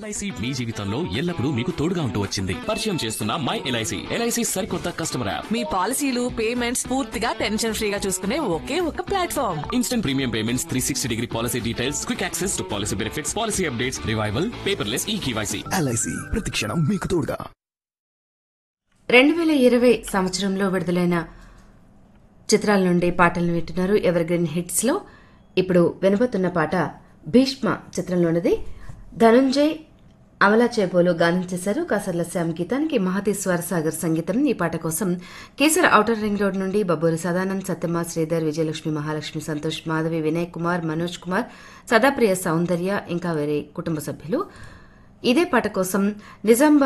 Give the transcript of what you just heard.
LIC మీ జీవితంలో ఎల్లప్పుడూ మీకు తోడుగా ఉంటూ వచ్చింది పరిచయం చేస్తున్న మై ఎల్ఐసి ఎల్ఐసి సరికొత్త కస్టమర్ యాప్ మీ పాలసీలు పేమెంట్స్ పూర్తిగా టెన్షన్ ఫ్రీగా చూసుకునే ఒకే ఒక platform instant premium payments three sixty degree policy details quick access to policy benefits policy updates revival paperless e KYC LIC ప్రతిక్షణం మీకు తోడుగా రెండు వేల ఇరవై సంవత్సరంలో విడుదలైన చిత్రాల నుండి పాటలను వింటున్నారు ఎవర్ గ్రీన్ హిట్స్ లో ఇప్పుడు వినబోతున్న పాట భీష్మ చిత్రంలోనిది ధనుంజయ్ అమలా చేబోలు గానం చేశారు కాసర్ల శ్యామ్ గీతానికి మహతి స్వరసాగర్ సంగీతం ఈ పాట కోసం కేసర్ ఔటర్ రింగ్ రోడ్ నుండి బబ్బూరి సదానంద్ సత్యమా శ్రీధర్ విజయలక్ష్మి మహాలక్ష్మి సంతోష్ మాధవి వినయ్ కుమార్ మనోజ్ కుమార్ సదాప్రియ సౌందర్య ఇంకా వేరే కుటుంబ సభ్యులు ఇదే పాట కోసం నిజామాబాద్